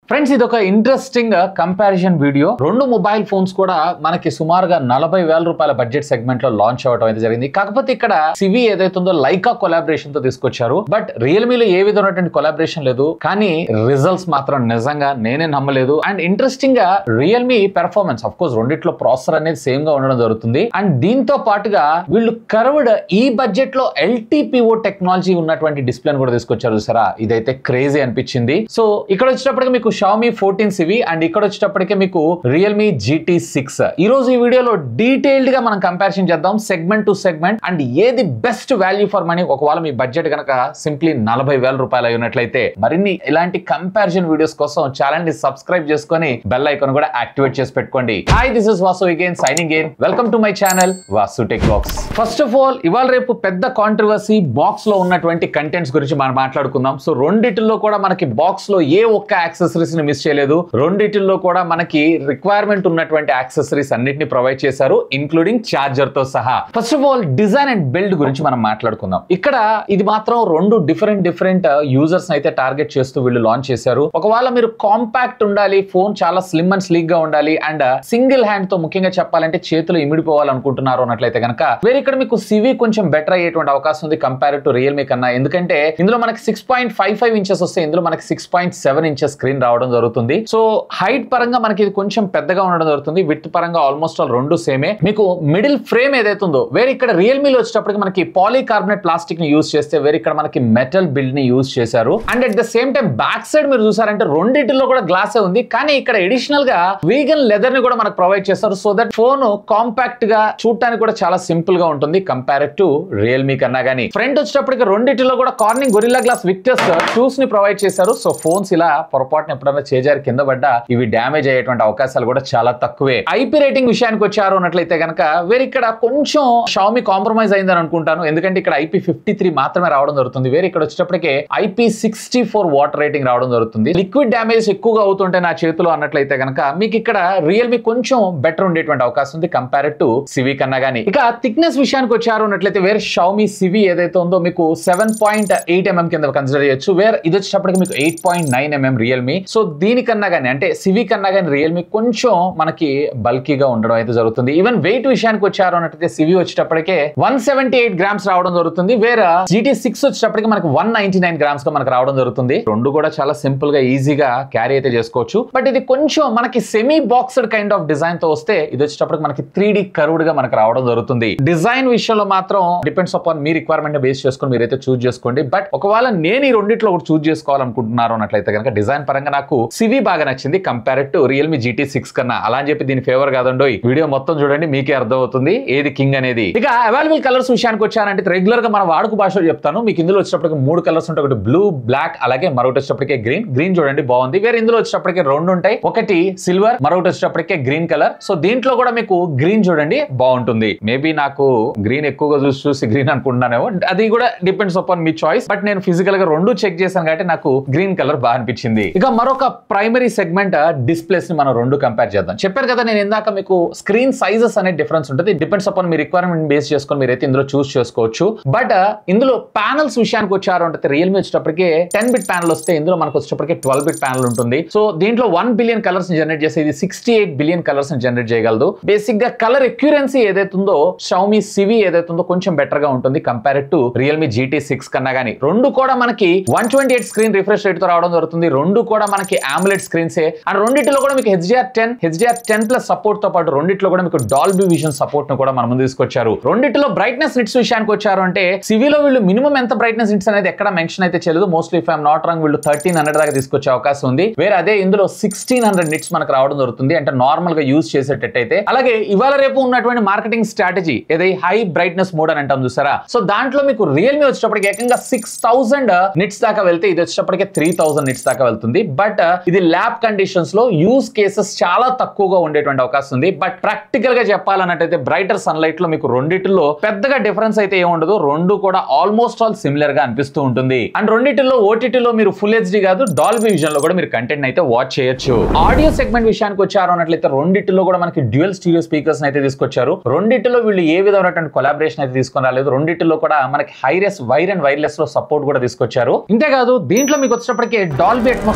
friends ఇది ఒక interesting comparison video రెండు మొబైల్ ఫోన్స్ కూడా మనకి సుమారుగా నలభై వేల రూపాయల బడ్జెట్ సెగ్మెంట్ లో లాంచ్ అవ్వడం అయితే జరిగింది కాకపోతే ఇక్కడ సివి ఏదైతుందో లైకా కొలాబరేషన్ తో తీసుకొచ్చారు బట్ రియల్మీలో ఏ విధమైనటువంటి కొలాబరేషన్ లేదు కానీ రిజల్ట్స్ మాత్రం నిజంగా నేనే నమ్మలేదు అండ్ ఇంట్రెస్టింగ్ గా రియల్మీ పెర్ఫార్మెన్స్ అఫ్ కోర్స్ రెండిట్లో ప్రాసెసర్ అనేది సేమ్ గా ఉండడం జరుగుతుంది అండ్ దీంతో పాటుగా వీళ్ళు కర్వ్డ్ ఈ బడ్జెట్ లో ఎల్టీపీఓ టెక్నాలజీ ఉన్నటువంటి డిస్ప్లే కూడా తీసుకొచ్చారు సరా ఇదైతే క్రేజీ అనిపించింది సో ఇక్కడ వచ్చేటప్పటికి మీకు షామీ ఫోర్టీన్ సివి అండ్ ఇక్కడ వచ్చేటప్పటికి మీకు రియల్మీ జీటీ సిక్స్ ఈ రోజు ఈ వీడియోలో డీటెయిల్డ్ గా మనం కంపారిజన్ చేద్దాం సెగ్మెంట్ టు సెగ్మెంట్ అండ్ ఏది బెస్ట్ వాల్యూ ఫర్ మనీ ఒకవేళ మీ బడ్జెట్ కనుక సింప్లీ నలభై వేల రూపాయలు అయినట్లయితే మరిన్ని ఇలాంటి కంపారిజన్ వీడియోస్ కోసం ఛానల్ ని సబ్స్క్రైబ్ చేసుకొని బెల్ ఐకాన్ కూడా యాక్టివేట్ చేసి పెట్టుకోండి hi this is Vasu again signing in welcome to my channel Vasu tech box first of all ఇవాళ రేపు పెద్ద కాంట్రవర్సీ బాక్స్ లో ఉన్నటువంటి కంటెంట్స్ గురించి మనం మాట్లాడుకుందాం సో రెండిటిల్లో కూడా మనకి బాక్స్ లో ఏ ఒక్క యాక్సెసరీస్ ని మిస్ చేయలేదు రెండిటిల్లో కూడా మనకి రిక్వైర్మెంట్ ఉన్నటువంటి యాక్సెసరీస్ అన్నిటిని ప్రొవైడ్ చేశారు ఇన్క్లూడింగ్ చార్జర్ తో సహా first of all design and build గురించి మనం మాట్లాడుకుందాం ఇక్కడ ఇది మాత్రం రెండు డిఫరెంట్ డిఫరెంట్ యూజర్స్ అయితే టార్గెట్ చేస్తూ వీళ్ళు లాంచ్ చేశారు ఒకవేళ మీరు కాంపాక్ట్ ఉండాలి ఫోన్ చాలా స్లిమ్ అండ్ స్లీక్ గా ఉండాలి అండ్ సింగిల్ హ్యాండ్ తో ముఖ్యంగా చెప్పాలంటే చేతులు ఇమిడిపోవాలనుకుంటున్నారు అన్నట్లయితే కనుక వేరే ఇక్కడ మీకు సివి కొంచెం బెటర్ అయ్యేటువంటి అవకాశం ఉంది కంపేర్ టు రియల్మీ కన్నా ఎందుకంటే ఇందులో మనకి six point five five inches వస్తే ఇందులో మనకి six point seven inches screen రావడం జరుగుతుంది సో హైట్ పరంగా మనకి ఇది కొంచెం పెద్దగా ఉండడం జరుగుతుంది విత్ పరంగా ఆల్మోస్ట్ ఆల్ రెండు సేమే మీకు మిడిల్ ఫ్రేమ్ ఏదైతే ఉందో వేరే ఇక్కడ రియల్మీలో వచ్చేటప్పటికి మనకి పాలీకార్బనేట్ ప్లాస్టిక్ ని యూస్ చేస్తే వేరే ఇక్కడ మనకి మెటల్ బిల్డ్ ని యూస్ చేశారు and at the same time back side మీరు చూసారంటే రెండింటిలో కూడా గ్లాసే ఉంది కానీ ఇక్కడ ఎడిషనల్ గా వీగన్ లెదర్ ని కూడా మనకు ప్రొవైడ్ చేస్తారు సో దట్ ఫోన్ కాంపాక్ట్ గా చూడటానికి కూడా చాలా సింపుల్ గా ఉంటుంది కంపేర్ టు రియల్మీ కన్నా గానీ ఫ్రంట్ వచ్చేటప్పటికి రెండింటిలో కూడా Corning Gorilla Glass Victus ని ప్రొవైడ్ చేశారు సో ఫోన్స్ ఇలా పొరపాటున ఎప్పుడైనా చేజారి కింద పడ్డా ఇవి డ్యామేజ్ అయ్యేటువంటి అవకాశాలు కూడా చాలా తక్కువే ఐపీ రేటింగ్ విషయానికి వచ్చారు అన్నట్లయితే కనుక వేరే ఇక్కడ కొంచెం షామి కాంప్రమైజ్ అయిందని అనుకుంటాను ఎందుకంటే ఇక్కడ ఐపీ ఫిఫ్టీ త్రీ మాత్రమే రావడం జరుగుతుంది వేరే ఇక్కడ వచ్చేటప్పటికే IP sixty four water rating రావడం జరుగుతుంది లిక్విడ్ డ్యామేజ్ ఎక్కువగా అవుతుంటే నా చేతిలో అన్నట్లయితే కనుక మీకు ఇక్కడ రియల్మీ కొంచెం బెటర్ ఉండేటువంటి అవకాశం ఉంది కంపేర్ టు సివి కన్నా గానీ ఇక థిక్నెస్ విషయానికి వచ్చారు అన్నట్లయితే వేరే షామి సివి ఏదైతే ఉందో మీకు సెవెన్ పాయింట్ ఎయిట్ ఎంఎం కింద కన్సిడర్ చేయొచ్చు వేరే ఇది వచ్చేటప్పటికి మీకు eight point nine mm Realme so దీనికన్నా కానీ అంటే సివి కన్నా కానీ రియల్మీ కొంచెం మనకి బల్కీగా ఉండడం అయితే జరుగుతుంది ఈవెన్ వెయిట్ విషయానికి వచ్చారు అన్నట్లయితే సివి వచ్చేటప్పటికే వన్ సెవెంటీ ఎయిట్ గ్రామ్స్ రావడం జరుగుతుంది వేరే జీటీ సిక్స్ వచ్చేటప్పటికి మనకి వన్ నైన్టీ నైన్ గ్రామ్స్ గా మనకు రావడం జరుగుతుంది రెండు కూడా చాలా సింపుల్ గా ఈజీగా క్యారీ అయితే చేసుకోవచ్చు బట్ ఇది కొంచెం మనకి semi boxed kind of design తో వస్తే ఇది వచ్చేటప్పటికి మనకి త్రీ డి కర్వ్డ్ గా మనకు రావడం జరుగుతుంది డిజైన్ విషయంలో మాత్రం డిపెండ్స్ అపాన్ మీ రిక్వైర్మెంట్ బేస్ చేసుకొని మీరైతే చూస్ చేసుకోండి బట్ ఒకవేళ నేను ఈ రెండిట్లో ఒకటి చూస్ చేసుకోవాలనుకుంటున్నారు అన్నట్లయితే కనుక డిజైన్ పరంగా నాకు సివి బాగా నచ్చింది compare to Realme GT six కన్నా అలా అని చెప్పి దీని ఫేవర్ కాదండోయ్ వీడియో మొత్తం చూడండి మీకే అర్థం అవుతుంది ఏది కింగ్ అనేది ఇక అవైలబుల్ కలర్స్ విషయానికి వచ్చానంటే రెగ్యులర్ గా మన వాడుక భాషలో చెప్తాను మీకు ఇందులో వచ్చేటప్పటికి మూడు కలర్స్ ఉంటాయి ఒకటి బ్లూ బ్లాక్ అలాగే మరొకటి వచ్చేటప్పటికే గ్రీన్ గ్రీన్ చూడండి బాగుంది వేరే ఇందులో వచ్చేటప్పటికి రెండు ఉంటాయి ఒకటి సిల్వర్ మరొకటి వచ్చేటప్పటికే గ్రీన్ కలర్ సో దీంట్లో కూడా మీకు గ్రీన్ చూడండి బాగుంటుంది మేబీ నాకు గ్రీన్ ఎక్కువగా చూసి చూసి గ్రీన్ అనుకుంటున్నానేమో అది కూడా డిపెండ్స్ అపాన్ మీ చాయిస్ బట్ నేను ఫిజికల్ గా రెండు చెక్ చేశాను కాబట్టి నాకు గ్రీన్ కలర్ బాగా అనిపించింది ఇక మరొక ప్రైమరీ సెగ్మెంట్ డిస్ప్లేస్ ని మనం రెండు కంపేర్ చేద్దాం చెప్పారు కదా నేను ఇందాక మీకు స్క్రీన్ సైజెస్ అనే డిఫరెన్స్ ఉంటుంది డిపెండ్స్ అపాన్ మీ రిక్వైర్మెంట్ బేస్ చేసుకొని మీరైతే ఇందులో చూస్ చేసుకోవచ్చు బట్ ఇందులో ప్యానల్స్ విషయానికి వచ్చారు అంటే రియల్మీ వచ్చేటప్పటికి టెన్ బిట్ ప్యానల్ వస్తే ఇందులో మనకు వచ్చేటప్పటికి ట్వెల్వ్ బిట్ ప్యానల్ ఉంటుంది సో దీంట్లో వన్ బిలియన్ కలర్స్ జనరేట్ చేస్తే ఇది sixty eight billion colours generate చేయగలదు బేసిక్ గా కలర్ ఎక్యూరెన్సీ ఏదైతే ఉందో షౌమి సివి ఏదైతే ఉందో కొంచెం బెటర్ గా ఉంటుంది compare to Realme GT six కన్నా గానీ రెండు కూడా మనకి one twenty eight screen refresh rate తో రావడం జరుగుతుంది రెండు కూడా మనకి ఆమ్లెట్ స్క్రీన్స్ అండ్ రెండిట్లో కూడా మీకు HDR ten HDR ten plus support తో పాటు రెండిట్లో కూడా మీకు డాల్బీ విజన్ సపోర్ట్ ను కూడా మన ముందు తీసుకొచ్చారు రెండిట్లో బ్రైట్నెస్ నిట్స్ విషయానికి వచ్చారు అంటే సివిలో వీళ్ళు మినిమం ఎంత బ్రైట్నెస్ నిట్స్ అనేది ఎక్కడ మెన్షన్ అయితే చేయలేదు mostly if I'm not wrong వీళ్ళు థర్టీన్ హండ్రెడ్ దాకా తీసుకొచ్చే అవకాశం ఉంది వేరే అదే ఇందులో సిక్స్టీన్ హండ్రెడ్ నిట్స్ మనకు రావడం జరుగుతుంది అంటే నార్మల్ గా యూజ్ చేసేటట్టయితే అలాగే ఇవాళ రేపు ఉన్నటువంటి మార్కెటింగ్ స్ట్రాటజీ ఏదై హై బ్రైట్నెస్ మోడ్ అని అంటాం చూసారా సో దాంట్లో మీకు రియల్మీ వచ్చేటప్పటికి ఏకంగా సిక్స్ థౌసండ్ నిట్స్ దాకా వెళ్తే ఇది వచ్చేటప్పటికి త్రీ థౌసండ్ నిట్స్ దాకా వెళ్తుంది బట్ ఇది ల్యాబ్ కండిషన్స్ లో యూస్ కేసెస్ చాలా తక్కువగా ఉండేటువంటి అవకాశం ఉంది బట్ ప్రాక్టికల్ గా చెప్పాలన్నట్టయితే బ్రైటర్ సన్లైట్ లో మీకు రెండిటిలో పెద్దగా డిఫరెన్స్ అయితే ఏముండదు రెండు కూడా ఆల్మోస్ట్ ఆల్ సిమిలర్ గా అనిపిస్తూ ఉంటుంది అండ్ రెండిటిలో ఓటీటీలో మీరు ఫుల్ హెచ్డి కాదు డాల్బీ విజన్ లో కూడా మీరు కంటెంట్ అయితే వాచ్ చేయొచ్చు ఆడియో సెగ్మెంట్ విషయానికి వచ్చారు అన్నట్లయితే రెండిటిలో కూడా మనకి డ్యూయల్ స్టీరియో స్పీకర్స్ అయితే తీసుకొచ్చారు రెండిటిలో వీళ్ళు ఏ విధమైనటువంటి కొలాబరేషన్ అయితే తీసుకొని రాలేదు రెండిటిలో కూడా మనకి హైరెస్ వైర్ అండ్ వైర్లెస్ లో సపోర్ట్ కూడా తీసుకొచ్చారు ఇంతేకాదు దీంట్లో మీకు వచ్చేటప్పటికి డాల్బీ అట్మోస్ ఆడియో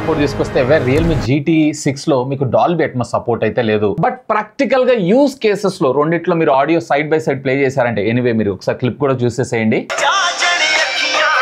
సపోర్ట్ తీసుకొస్తే రియల్మీ జీటీ సిక్స్ లో మీకు డాల్బీ అట్మస్ సపోర్ట్ అయితే లేదు బట్ ప్రాక్టికల్ గా యూస్ కేసెస్ లో రెండిట్లో మీరు audio side by side play చేశారంటే ఎనీవే మీరు ఒకసారి క్లిప్ కూడా చూసేసేయండి ਜਾਜਣ ਅੱਖੀਆਂ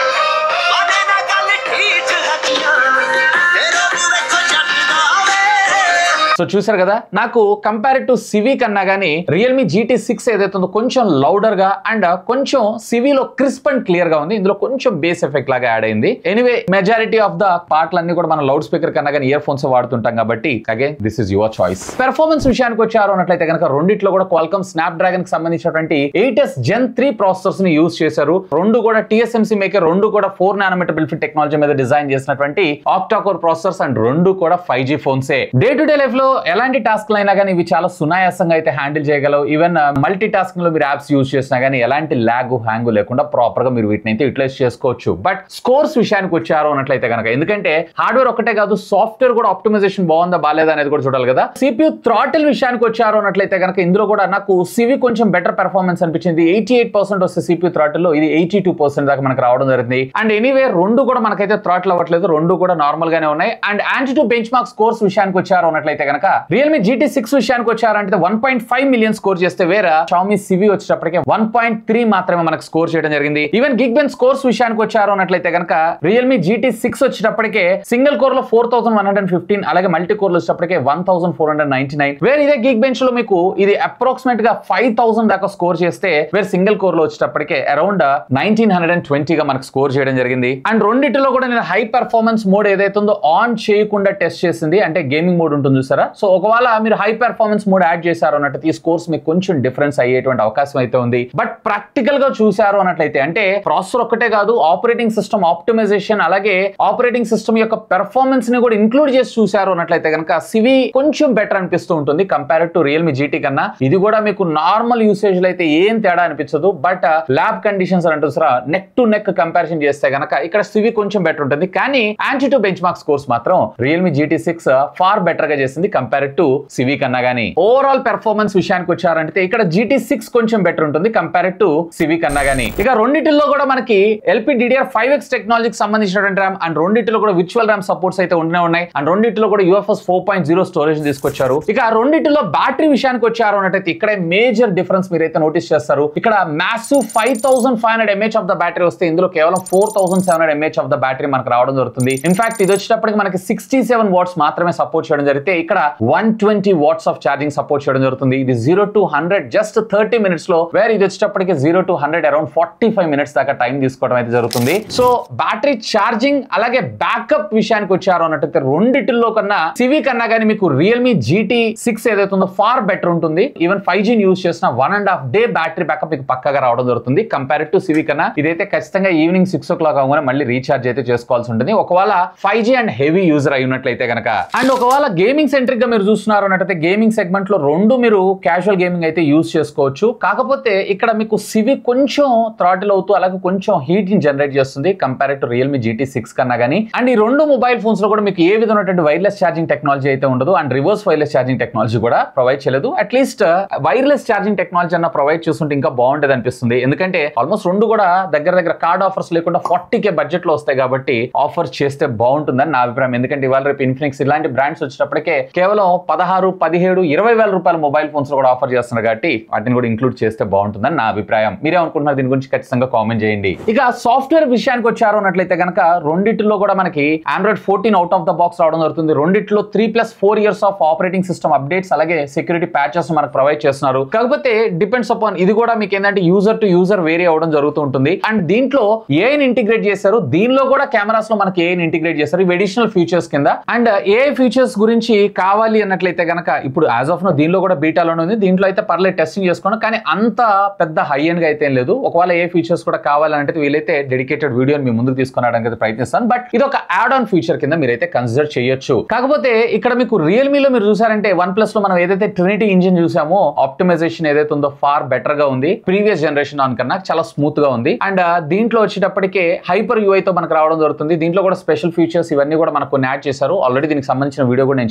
ਆਦੇ ਨਾ ਗੱਲ ਠੀਕ ਹੱਥੀਆਂ ਤੇਰਾ ਵੀ ਵੇਖੋ ਜੱਟਦਾ ਵੇ సో చూసారు కదా నాకు కంపేర్ టు సివి కన్నా గానీ రియల్మీ జీటీ సిక్స్ ఏదైతే ఉందో కొంచెం లౌడర్ గా అండ్ కొంచెం సివిలో క్రిస్ప్ అండ్ క్లియర్ గా ఉంది ఇందులో కొంచెం బేస్ ఎఫెక్ట్ లాగా యాడ్ అయింది ఎనీవే మెజారిటీ ఆఫ్ ద పార్ట్లన్నీ కూడా మనం లౌడ్ స్పీకర్ కన్నా కానీ ఇయర్ ఫోన్స్ వాడుతుంటాం కాబట్టి again this is your choice performance విషయానికి వచ్చారు అన్నట్లయితే కనుక రెండిట్లో కూడా క్వాల్కమ్ స్నాప్ డ్రాగన్ కి సంబంధించినటువంటి eight S gen three processors ని యూస్ చేశారు రెండు కూడా టీఎస్ఎంసీ మేకర్ రెండు కూడా ఫోర్ నానోమీటర్ బిల్ఫిట్ టెక్నాలజీ మీద డిజైన్ చేసినటువంటి ఆక్టాకోర్ ప్రాసెసర్స్ అండ్ రెండు కూడా ఫైవ్ జీ ఫోన్సే డే టు డే లైఫ్ లో ఎలాంటి టాస్క్ అయినా కానీ ఇవి చాలా సునాయాసంగా అయితే హ్యాండిల్ చేయగలవు ఈవెన్ మల్టీ టాస్కింగ్ లో మీరు యాప్స్ యూస్ చేసినా కానీ ఎలాంటి ల్యాగ్ హ్యాంగ్ లేకుండా ప్రాపర్ గా మీరు వీటిని అయితే యూటిలైజ్ చేసుకోవచ్చు బట్ స్కోర్స్ విషయానికి వచ్చారు అన్నట్లయితే కనుక ఎందుకంటే హార్డ్వేర్ ఒకటే కాదు సాఫ్ట్వేర్ కూడా ఆప్టిమైజేషన్ బాగుందా బాగాలేదా అనేది కూడా చూడాలి కదా సిపియూ థ్రాటిల్ విషయానికి వచ్చారు అన్నట్లయితే కనుక ఇందులో కూడా నాకు సివి కొంచెం బెటర్ పెర్ఫార్మెన్స్ అనిపించింది ఎయిటీ ఎయిట్ పర్సెంట్ వస్తే సిపియూ థ్రాటిల్ లో ఇది ఎయిటీ టూ పర్సెంట్ దాకా మనకు రావడం జరిగింది అండ్ ఎనీవే రెండు కూడా మనకైతే థ్రాటిల్ అవ్వట్లేదు రెండు కూడా నార్మల్ గానే ఉన్నాయి and AnTuTu benchmark scores విషయానికి వచ్చారు అన్నట్లయితే కనుక రియల్మీ జీటీ సిక్స్ విషయానికి వచ్చారంటే one point five million score చేస్తే వేరే షామీ సివి వచ్చేటప్పటికే వన్ పాయింట్ త్రీ మాత్రమే మనకు స్కోర్ చేయడం జరిగింది ఈవెన్ గిగ్ బెన్ స్కోర్స్ విషయానికి వచ్చారు అన్నట్లయితే కనుక రియల్మీ జీటీ సిక్స్ వచ్చేటప్పటికే సింగిల్ కోర్ లో four thousand one hundred fifteen అలాగే మల్టీ కోర్ లో వచ్చేటప్పటికే one thousand four hundred ninety nine వేరే ఇదే గిగ్ బెంచ్ లో మీకు ఇది అప్రాక్సిమేట్ గా ఫైవ్ థౌసండ్ దాకా స్కోర్ చేస్తే వేరే సింగిల్ కోర్ లో వచ్చేటప్పటికే around nineteen hundred and twenty గా మనకు స్కోర్ చేయడం జరిగింది అండ్ రెండిటిలో కూడా నేను హై పెర్ఫార్మెన్స్ మోడ్ ఏదైతే ఉందో ఆన్ చేయకుండా టెస్ట్ చేసింది అంటే గేమింగ్ మోడ్ ఉంటుంది చూసారా సో ఒకవేళ మీరు హై పెర్ఫార్మెన్స్ మోడ్ యాడ్ చేశారు అన్నట్టు ఈ స్కోర్స్ మీకు కొంచెం డిఫరెన్స్ అయ్యేటువంటి అవకాశం అయితే ఉంది బట్ ప్రాక్టికల్ గా చూసారు అన్నట్లయితే అంటే ప్రాసెసర్ ఒక్కటే కాదు ఆపరేటింగ్ సిస్టమ్ ఆప్టిమైజేషన్ అలాగే ఆపరేటింగ్ సిస్టమ్ యొక్క పెర్ఫార్మెన్స్ ని కూడా ఇంక్లూడ్ చేసి చూసారు అన్నట్లయితే కనుక సివి కొంచెం బెటర్ అనిపిస్తూ ఉంటుంది కంపేర్ టు రియల్మీ జీటీ కన్నా ఇది కూడా మీకు నార్మల్ యూసేజ్ లో అయితే ఏం తేడా అనిపించదు బట్ ల్యాబ్ కండిషన్స్ అని అంటుంది sir neck to neck comparison చేస్తే గనక ఇక్కడ సివి కొంచెం బెటర్ ఉంటుంది కానీ AnTuTu benchmark scores మాత్రం Realme GT six far better గా చేసింది కంపేర్ టు సివి కన్నా గానీ ఓవరాల్ పెర్ఫార్మెన్స్ విషయానికి వచ్చారంటే ఇక్కడ జీటీ సిక్స్ కొంచెం బెటర్ ఉంటుంది కంపేర్ టు సివి కన్నా గానీ ఇక రెండిటిల్లో కూడా మనకి ఎల్పి డిడిఆర్ ఫైవ్ ఎక్స్ టెక్నాలజీకి సంబంధించినటువంటి ర్యామ్ అండ్ రెండిటిలో కూడా విర్చువల్ ర్యామ్ సపోర్ట్స్ అయితే ఉండే ఉన్నాయి అండ్ రెండిటిలో కూడా UFS four point zero storage తీసుకొచ్చారు ఇక ఆ రెండిటిలో బ్యాటరీ విషయానికి వచ్చారు అన్నట్టయితే ఇక్కడే మేజర్ డిఫరెన్స్ మీరైతే నోటీస్ చేస్తారు ఇక్కడ massive five thousand five hundred mAh of the battery వస్తే ఇందులో కేవలం four thousand seven hundred mAh of the battery మనకు రావడం జరుగుతుంది ఇన్ఫాక్ట్ ఇది వచ్చేటప్పటికి మనకి సిక్స్టీ సెవెన్ వాట్స్ మాత్రమే సపోర్ట్ చేయడం జరిగితే ఇక్కడ one twenty watts of charging support చేయడం జరుగుతుంది ఇది zero to hundred just thirty minutes లో వేరే ఇది వచ్చేటప్పటికి zero to hundred around forty five minutes దాకా టైం తీసుకోవడం అయితే జరుగుతుంది సో బ్యాటరీ ఛార్జింగ్ అలాగే బ్యాకప్ విషయానికి వచ్చారు అన్నట్టయితే రెండిటిల్లో కన్నా సివి కన్నా కానీ మీకు రియల్మీ జీటీ సిక్స్ ఏదైతే ఉందో ఫార్ బెటర్ ఉంటుంది ఈవెన్ ఫైవ్ జీ యూస్ చేసిన one and half day battery backup మీకు పక్కగా రావడం జరుగుతుంది కంపేర్ టు సివి కన్నా ఇదైతే ఖచ్చితంగా ఈవినింగ్ సిక్స్ ఓ క్లాక్ అవగానే మళ్ళీ రీఛార్జ్ అయితే చేసుకోవాల్సి ఉంటుంది ఒకవేళ five G and heavy user అయి ఉన్నట్లయితే కనుక అండ్ ఒకవేళ గేమింగ్ సెంట్రిక్ గా మీరు చూస్తున్నారు అన్నట్టయితే గేమింగ్ సెగ్మెంట్ లో రెండు మీరు క్యాజువల్ గేమింగ్ అయితే యూస్ చేసుకోవచ్చు కాకపోతే ఇక్కడ మీకు సివి కొంచెం థ్రాటిల్ అవుతూ అలాగే కొంచెం హీట్ ని జనరేట్ చేస్తుంది compare to Realme GT six కన్నా కానీ అండ్ ఈ రెండు మొబైల్ ఫోన్స్ లో కూడా మీకు ఏ విధమైనటువంటి వైర్లెస్ ఛార్జింగ్ టెక్నాలజీ అయితే ఉండదు and reverse wireless charging technology కూడా ప్రొవైడ్ చేయలేదు అట్లీస్ట్ వైర్లెస్ ఛార్జింగ్ టెక్నాలజీ అన్న ప్రొవైడ్ చేస్తుంటే ఇంకా బాగుంటుంది అనిపిస్తుంది ఎందుకంటే ఆల్మోస్ట్ రెండు కూడా దగ్గర దగ్గర కార్డ్ ఆఫర్స్ లేకుండా ఫార్టీ కే బడ్జెట్ లో వస్తాయి కాబట్టి ఆఫర్ చేస్తే బాగుంటుందని నా అభిప్రాయం ఎందుకంటే ఇవాళ రేపు ఇన్ఫినిక్స్ ఇలాంటి బ్రాండ్స్ వచ్చేటప్పటికే కేవలం పదహారు పదిహేడు ఇరవై వేల రూపాయల మొబైల్ ఫోన్స్ కూడా ఆఫర్ చేస్తున్నారు కాబట్టి వాటిని కూడా ఇంక్లూడ్ చేస్తే బాగుంటుందని నా అభిప్రాయం మీరేమనుకుంటున్నారు దీని గురించి ఖచ్చితంగా కామెంట్ చేయండి ఇక సాఫ్ట్వేర్ విషయానికి వచ్చారు అన్నట్లయితే కనుక రెండిట్లో కూడా మనకి Android fourteen out of the box రావడం జరుగుతుంది రెండిట్లో three plus four years of operating system updates అలాగే సెక్యూరిటీ ప్యాచెస్ మనకు ప్రొవైడ్ చేస్తున్నారు కాకపోతే డిపెండ్స్ అపాన్ ఇది కూడా మీకు ఏంటంటే యూజర్ టు యూజర్ వేరీ అవడం జరుగుతూ ఉంటుంది అండ్ దీంట్లో ఏఐని ఇంటిగ్రేట్ చేశారు దీనిలో కూడా కెమెరాస్ లో మనకి ఏఐని ఇంటిగ్రేట్ చేస్తారు ఇవి అడిషనల్ ఫీచర్స్ కింద అండ్ ఏఐ ఫీచర్స్ గురించి కావాలి అన్నట్లయితే కనుక ఇప్పుడు యాజ్ ఆఫ్ నో దీనిలో కూడా బీటాలోనే ఉంది దీంట్లో అయితే పర్లేదు టెస్టింగ్ చేసుకోండి కానీ అంత పెద్ద హై ఎండ్ గా అయితే ఏం లేదు ఒకవేళ ఏ ఫీచర్స్ కూడా కావాలంటే వీలైతే డెడికేటెడ్ వీడియోని మీ ముందుకు తీసుకురావడానికి అయితే ప్రయత్నిస్తాను బట్ ఇది ఒక యాడ్ ఆన్ ఫీచర్ కింద మీరైతే కన్సిడర్ చేయొచ్చు కాకపోతే ఇక్కడ మీకు రియల్మీలో మీరు చూసారంటే వన్ ప్లస్ లో మనం ఏదైతే ట్రినిటీ ఇంజిన్ చూసామో ఆప్టిమైజేషన్ ఏదైతే ఉందో ఫార్ బెటర్ గా ఉంది ప్రీవియస్ జనరేషన్ ఆన్ కన్నా చాలా స్మూత్ గా ఉంది అండ్ దీంట్లో వచ్చేటప్పటికే హైపర్ యూఐ తో మనకు రావడం జరుగుతుంది దీంట్లో కూడా స్పెషల్ ఫీచర్స్ ఇవన్నీ కూడా మనకు కొన్ని యాడ్ చేశారు ఆల్రెడీ దీనికి సంబంధించిన వీడియో కూడా నేను చేశాను చూడకపోతే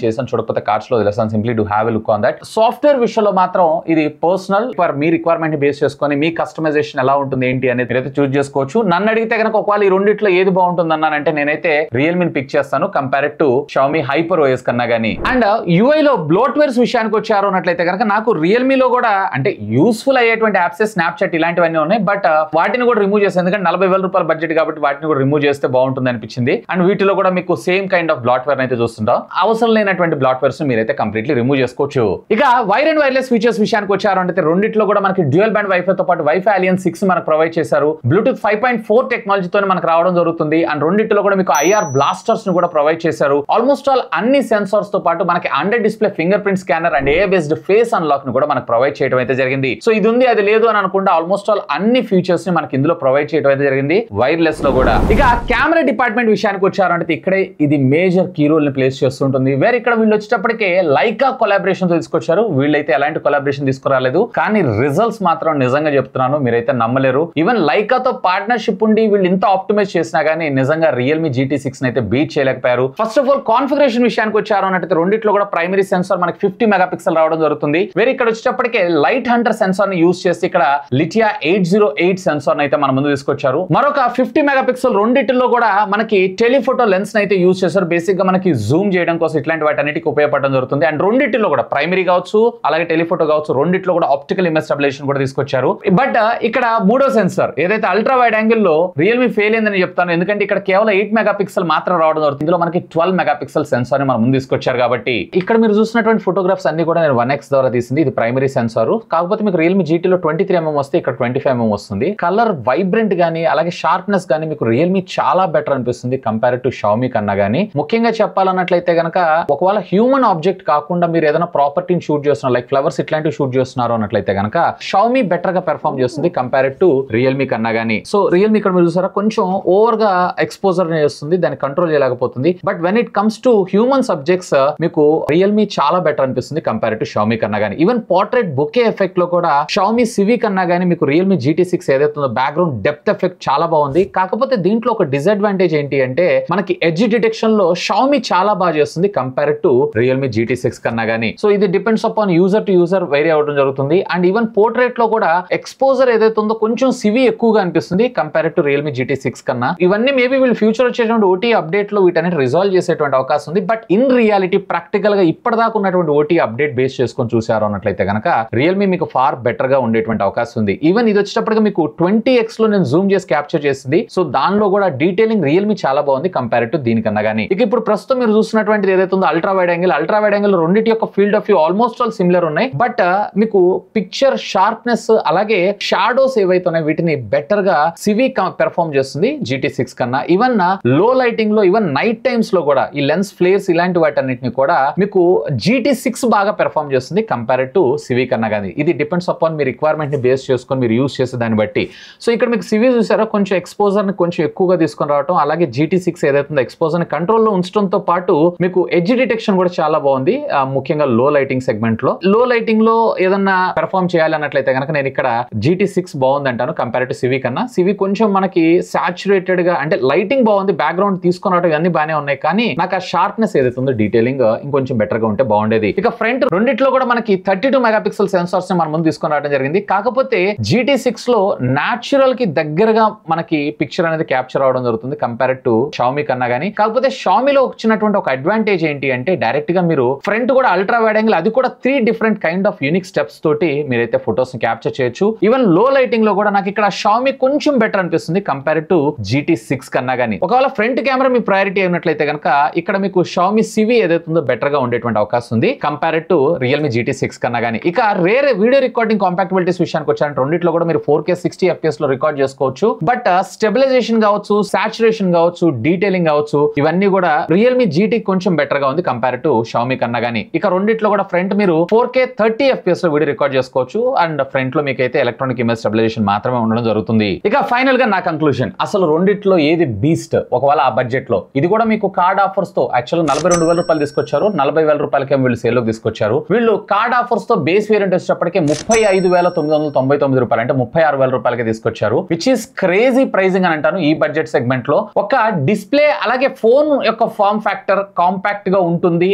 దొరకకపోతే కార్డ్స్ లో వదిలేస్తాను simply to have a look on that software విషయంలో మాత్రం ఇది పర్సనల్ ఫర్ మీ రిక్వైర్మెంట్ బేస్ చేసుకొని మీ కస్టమైజేషన్ ఎలా ఉంటుంది ఏంటి అనేది మీరైతే చూస్ చేసుకోవచ్చు నన్ను అడిగితే కనుక ఒకవేళ ఈ రెండిట్లో ఏది బాగుంటుంది అన్నానంటే నేనైతే రియల్మీని పిక్ చేస్తాను compare to Xiaomi Hyper OS కన్నా గానీ అండ్ యూఐ లో బ్లోట్వేర్స్ విషయానికి వచ్చారు అన్నట్లయితే కనుక నాకు రియల్మీలో కూడా అంటే యూస్ఫుల్ అయ్యేటువంటి యాప్స్ స్నాప్చాట్ ఇలాంటివన్నీ ఉన్నాయి బట్ వాటిని కూడా రిమూవ్ చేస్తాను ఎందుకంటే నలభై వేల రూపాయల బడ్జెట్ కాబట్టి వాటిని కూడా రిమూవ్ చేస్తే బాగుంటుంది అనిపించింది అండ్ వీటిలో కూడా మీకు సేమ్ కైండ్ ఆఫ్ బ్లాట్వేర్ అయితే చూస్తుంటాం అవసరం లేనటువంటి బ్లాట్వేర్స్ మీరైతే కంప్లీట్లీ రిమూవ్ చేసుకోవచ్చు ఇక వైర్ అండ్ వైర్లెస్ ఫీచర్స్ విషయానికి వచ్చారు అంటే రెండిట్లో కూడా మనకి డ్యూయల్ బ్యాండ్ వైఫై తో పాటు వైఫై అలియన్ సిక్స్ మనకు ప్రొవైడ్ చేశారు బ్లూటూత్ ఫైవ్ పాయింట్ ఫోర్ టెక్నాలజీతో మనకు రావడం జరుగుతుంది అండ్ రెండిట్లో కూడా మీకు ఐఆర్ బ్లాస్టర్స్ ను కూడా ప్రొవైడ్ చేశారు ఆల్మోస్ట్ ఆల్ అన్ని సెన్సార్స్ తో పాటు మనకి under display fingerprint scanner and a based face unlock ను కూడా మనకు ప్రొవైడ్ చేయడం అయితే జరిగింది సో ఇది ఉంది అది లేదు అని అనుకుంటే ఆల్మోస్ట్ ఆల్ అన్ని ఫీచర్స్ ని మనకి ఇందులో ప్రొవైడ్ చేయడం అయితే జరిగింది వైర్లెస్ లో కూడా ఇక కెమెరా డిపార్ట్మెంట్ విషయానికి వచ్చారంటే ఇక్కడే ఇది మేజర్ కీ రోల్ ని ప్లేస్ చేస్తుంటుంది వేరే ఇక్కడ వీళ్ళు వచ్చేటప్పటికే లైకా కొలాబరేషన్ తీసుకొచ్చారు వీళ్ళైతే ఎలాంటి కొలాబరేషన్ తీసుకురాలేదు కానీ రిజల్ట్స్ మాత్రం నిజంగా చెప్తున్నాను మీరైతే నమ్మలేరు ఈవెన్ లైకాతో పార్ట్నర్షిప్ ఉండి వీళ్ళు ఇంత ఆప్టిమైజ్ చేసినా కానీ నిజంగా రియల్మీ జీటీ సిక్స్ అయితే బీట్ చేయలేకపోయారు ఫస్ట్ ఆఫ్ ఆల్ కాన్ఫిగరేషన్ విషయానికి వచ్చారు అన్నట్టు రెండిట్లో కూడా ప్రైమరీ సెన్సార్ మనకి ఫిఫ్టీ మెగా పిక్సెల్ రావడం జరుగుతుంది వేరే ఇక్కడ వచ్చేటప్పటికే లైట్ హంటర్ సెన్సార్ ని యూస్ చేసి ఇక్కడ Lytia eight zero eight sensor అయితే మన ముందు తీసుకొచ్చారు మరొక ఫిఫ్టీ మెగా పిక్సెల్ రెండిట్లో కూడా మనకి టెలిఫోటో లెన్స్ అయితే యూస్ చేశారు బేసిక్ గా మనకి జూమ్ చేయడం కోసం ఇట్లాంటి వాటన్నిటికి ఉపయోగపడడం జరుగుతుంది అండ్ రెండిట్లో కూడా ప్రైమరీ కావచ్చు అలాగే టెలిఫోటో కావచ్చు రెండిట్లో కూడా ఆప్టికల్ ఇమేజ్ స్టెబిలైజేషన్ కూడా తీసుకొచ్చారు బట్ ఇక్కడ మూడో సెన్సార్ ఏదైతే అల్ట్రా వైడ్ యాంగిల్ లో రియల్మీ ఫెయిల్ అయిందని చెప్తాను ఎందుకంటే ఇక్కడ కేవలం ఎయిట్ మెగా పిక్సెల్ మాత్రం రావడం జరుగుతుంది ఇందులో మనకి ట్వెల్వ్ మెగా పిక్సెల్ సెన్సార్ ని మనం ముందు తీసుకొచ్చారు కాబట్టి ఇక్కడ మీరు చూసినటువంటి ఫోటోగ్రాఫ్స్ అన్ని కూడా నేను వన్ ఎక్స్ ద్వారా తీసింది ఇది ప్రైమరీ సెన్సార్ కాకపోతే మీకు రియల్మీ జీటీలో ట్వంటీ త్రీ ఎంఎం వస్తే ఇక్కడ ట్వంటీ ఫైవ్ ఎంఎం వస్తుంది కలర్ వైబ్రెంట్ గానీ అలాగే షార్ప్నెస్ గానీ మీకు రియల్మీ చాలా బెటర్ అనిపిస్తుంది కంపేర్ టు షామీ కన్నా గానీ ముఖ్యంగా చెప్పాలన్నట్లయితే గనక ఒకవేళ హ్యూమన్ ఆబ్జెక్ట్ కాకుండా మీరు ఏదైనా ప్రాపర్టీని షూట్ చేస్తున్నారు లైక్ ఫ్లవర్స్ ఇట్లాంటివి షూట్ చేస్తున్నారు అన్నట్లయితే గనక షామీ బెటర్ గా పెర్ఫామ్ చేస్తుంది కంపేర్ టు రియల్మీ కన్నా గానీ సో రియల్మీ ఇక్కడ మీరు చూసారా కొంచెం ఓవర్ గా ఎక్స్పోజర్ చేస్తుంది దాన్ని కంట్రోల్ చేయలేకపోతుంది but when it comes to human subjects మీకు రియల్మీ చాలా బెటర్ అనిపిస్తుంది కంపేర్ టు షామీ కన్నా గానీ ఈవెన్ పోర్ట్రేట్ బుకే ఎఫెక్ట్ లో కూడా షామీ సివి కన్నా గానీ మీకు రియల్మీ జీటీ సిక్స్ ఏదైతే ఉందో బ్యాక్గ్రౌండ్ డెప్త్ ఎఫెక్ట్ చాలా బాగుంది కాకపోతే దీంట్లో ఒక డిసడ్వాంటేజ్ ఏంటి అంటే మనకి ఎడ్జ్ డిటెక్షన్ లో షామీ చాలా బాగా చేస్తుంది compare to Realme GT six కన్నా గానీ సో ఇది depends upon user to user vary అవడం జరుగుతుంది అండ్ ఈవెన్ పోర్ట్రేట్ లో కూడా ఎక్స్పోజర్ ఏదైతే ఉందో కొంచెం సివి ఎక్కువగా అనిపిస్తుంది compare to Realme GT six కన్నా ఇవన్నీ మేబీ వీళ్ళు ఫ్యూచర్ వచ్చేటువంటి ఓటీ అప్డేట్ లో వీటన్నిటి రిజాల్వ్ చేసేటువంటి అవకాశం ఉంది బట్ ఇన్ రియాలిటీ ప్రాక్టికల్ గా ఇప్పటిదాకా ఉన్నటువంటి ఓటీ అప్డేట్ బేస్ చేసుకొని చూసారు అన్నట్లయితే కనుక రియల్మీ మీకు ఫార్ బెటర్ గా ఉండేటువంటి అవకాశం ఉంది ఈవెన్ ఇది వచ్చేటప్పటికి మీకు ట్వంటీ ఎక్స్ లో నేను జూమ్ చేసి క్యాప్చర్ చేసింది సో దానిలో కూడా డీటెయిలింగ్ రియల్మీ చాలా బాగుంది కంపేర్ టు దీనికన్నా కానీ ఇక ఇప్పుడు ప్రస్తుతం మీరు చూస్తున్నటువంటిది ఏదైతే ఉందో ultra wide angle ultra wide angle రెండింటి యొక్క field of view almost all similar ఉన్నాయి బట్ మీకు పిక్చర్ షార్ప్నెస్ అలాగే షాడోస్ ఏవైతే ఉన్నాయో వీటిని బెటర్ గా సివి పెర్ఫామ్ చేస్తుంది జీటీ సిక్స్ కన్నా ఈవెన్ లో లైటింగ్ లో ఈవెన్ నైట్ టైమ్స్ లో కూడా ఈ లెన్స్ ఫ్లేర్స్ ఇలాంటి వాటన్నిటిని కూడా మీకు జీటీ సిక్స్ బాగా పెర్ఫామ్ చేస్తుంది కంపేర్ టు సివి కన్నా కానీ ఇది డిపెండ్స్ అపాన్ మీ రిక్వైర్మెంట్ ని బేస్ చేసుకొని మీరు యూస్ చేసే దాన్ని బట్టి సో ఇక్కడ మీకు సివి చూసారా కొంచెం ఎక్స్పోజర్ ని కొంచెం ఎక్కువగా తీసుకొని రావడం అలాగే జీటీ సిక్స్ ఏదైతే ఎక్స్పోజర్ ని కంట్రోల్లో ఉంచడంతో పాటు మీకు ఎడ్జ్ డిటెక్షన్ కూడా చాలా బాగుంది ఆ, ముఖ్యంగా లో లైటింగ్ సెగ్మెంట్ లో లో లైటింగ్ లో ఏదన్నా పెర్ఫామ్ చేయాలి అన్నట్లయితే కనుక నేను ఇక్కడ జీటీ సిక్స్ బాగుంది అంటాను కంపేర్ టు సివి కన్నా సివి కొంచెం మనకి సాచురేటెడ్ గా అంటే లైటింగ్ బాగుంది బ్యాక్గ్రౌండ్ తీసుకుని రావడం ఇవన్నీ బాగానే ఉన్నాయి కానీ నాకు ఆ షార్ప్నెస్ ఏదైతే ఉందో డీటెయిలింగ్ ఇంకొంచెం బెటర్ గా ఉంటే బాగుండేది ఇక ఫ్రంట్ రెండిట్లో కూడా మనకి thirty two megapixel sensors ని మన ముందు తీసుకొని రావడం జరిగింది కాకపోతే జీటీ సిక్స్ లో నాచురల్ కి దగ్గరగా మనకి పిక్చర్ అనేది క్యాప్చర్ అవడం జరుగుతుంది కంపేర్ టు షామీ కన్నా గానీ కాకపోతే షామీలో వచ్చినటువంటి ఒక అడ్వాంటేజ్ ఏంటి అంటే డైరెక్ట్ గా మీరు ఫ్రంట్ కూడా అల్ట్రా వైడ్ యాంగిల్ అది కూడా three different kind of unique steps తోటి మీరైతే ఫొటోస్ ని క్యాప్చర్ చేయొచ్చు ఈవెన్ లో లైటింగ్ లో కూడా నాకు ఇక్కడ షామీ కొంచెం బెటర్ అనిపిస్తుంది కంపేర్ టు జీటీ సిక్స్ కన్నా గానీ ఒకవేళ ఫ్రంట్ కెమెరా మీ ప్రయారిటీ అయినట్లయితే కనుక ఇక్కడ మీకు షామీ సివి ఏదైతే ఉందో బెటర్ గా ఉండేటువంటి అవకాశం ఉంది compare to Realme GT six కన్నా గానీ ఇక రేర్ వీడియో రికార్డింగ్ కాంపాక్టబిలిటీస్ విషయానికి వచ్చారంటే రెండిట్లో కూడా మీరు ఫోర్ కే సిక్స్టీ ఎఫ్పిఎస్ లో రికార్డ్ చేసుకోవచ్చు బట్ స్టెబిలైజేషన్ కావచ్చు సాచురేషన్ కావచ్చు డీటెయిలింగ్ కావచ్చు ఇవన్నీ కూడా రియల్మీ జీటీ కొంచెం బెటర్ గా ఉంది కంపేర్ టు షామీ కన్నా గానీ ఇక రెండిట్లో కూడా ఫ్రంట్ మీరు ఫోర్ కే థర్టీ ఎఫ్పిఎస్ లో వీడియో రికార్డ్ చేసుకోవచ్చు అండ్ ఫ్రంట్ లో మీకు అయితే ఎలక్ట్రానిక్ ఇమేజ్ స్టెబిలైజేషన్ మాత్రమే ఉండడం జరుగుతుంది ఇక ఫైనల్ గా నా కంక్లూజన్ అసలు రెండిట్లో ఏది బీస్ట్ ఒకవేళ ఆ బడ్జెట్ లో ఇది కూడా మీకు కార్డ్ ఆఫర్స్ తో యాక్చువల్ నలభై రెండు వేల రూపాయలు తీసుకొచ్చారు నలభై వేల రూపాయలకే వీళ్ళు సేల్ లోకి తీసుకొచ్చారు వీళ్ళు కార్డ్ ఆఫర్స్ తో బేస్ వేరియంట్ వచ్చేటప్పటికి ముప్పై ఐదు వేల తొమ్మిది వందల తొంభై తొమ్మిది రూపాయలు అంటే ముప్పై ఆరు వేల రూపాయలకి తీసుకొచ్చారు విచ్ ఈస్ క్రేజీ ప్రైజింగ్ అని అంటాను ఈ బడ్జెట్ సెగ్మెంట్ లో ఒక డిస్ప్లే అలాగే ఫోన్ యొక్క ఫార్మ్ ఫ్యాక్టర్ కాంపాక్ట్ గా ఉంటుంది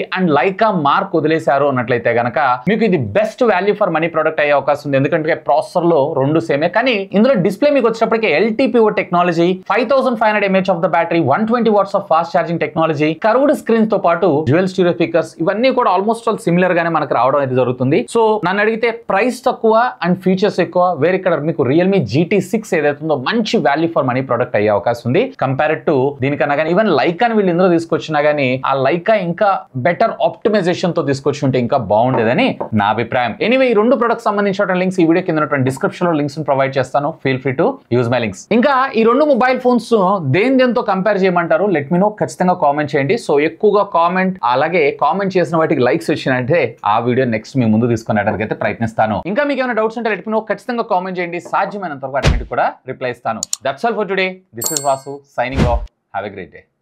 అండ్ లైకా మార్క్ వదిలేశారు అన్నట్లయితే గనక మీకు ఇది best value for money product అయ్యే అవకాశం ఉంది ఎందుకంటే ప్రాసెసర్ లో రెండు సేమే కానీ ఇందులో డిస్ప్లే మీకు వచ్చేటప్పటికి LTPO technology five thousand five hundred mAh of the battery one twenty watts of fast charging technology curved screens తో పాటు డ్యూయల్ స్టీరియో స్పీకర్స్ ఇవన్నీ కూడా ఆల్మోస్ట్ ఆల్ సిమిలర్ గానే మనకు రావడం అయితే జరుగుతుంది సో నన్ను అడిగితే ప్రైస్ తక్కువ అండ్ ఫీచర్స్ ఎక్కువ వేరే ఇక్కడ మీకు రియల్మీ జీటీ సిక్స్ ఏదైతుందో మంచి వాల్యూ ఫర్ మనీ ప్రొడక్ట్ అయ్యే అవకాశం ఉంది కంపేర్ టు దీనికన్నా కానీ ఈవెన్ లైకా వీళ్ళు ఇందులో తీసుకొచ్చినా కానీ ఆ లైకా ఇంకా బెటర్ ఆప్టిమైజేషన్ తో తీసుకొచ్చి ఉంటే ఇంకా బాగుండేదని నా అభిప్రాయం ఎనీవే ఈ రెండు ప్రొడక్ట్స్ సంబంధించిన లింక్స్ ఈ వీడియో కింద డిస్క్రిప్షన్ లో లింక్స్ ప్రొవైడ్ చేస్తాను feel free to use my links ఇంకా ఈ రెండు మొబైల్ ఫోన్స్ దేని దేంతో కంపేర్ చేయమంటారు లెట్ మీ నో ఖచ్చితంగా కామెంట్ చేయండి సో ఎక్కువగా కామెంట్ అలాగే కామెంట్ చేసిన వాటికి లైక్స్ వచ్చినట్టే ఆ వీడియో నెక్స్ట్ మీ ముందు తీసుకునేటానికి అయితే ప్రయత్నిస్తాను ఇంకా మీకు ఏమైనా డౌట్స్ ఉంటే లెట్ మీ నో ఖచ్చితంగా కామెంట్ చేయండి సాధ్యమైనంత వరకు అన్నిటికీ కూడా రిప్లై ఇస్తాను that's all for today this is Vasu signing off have a great day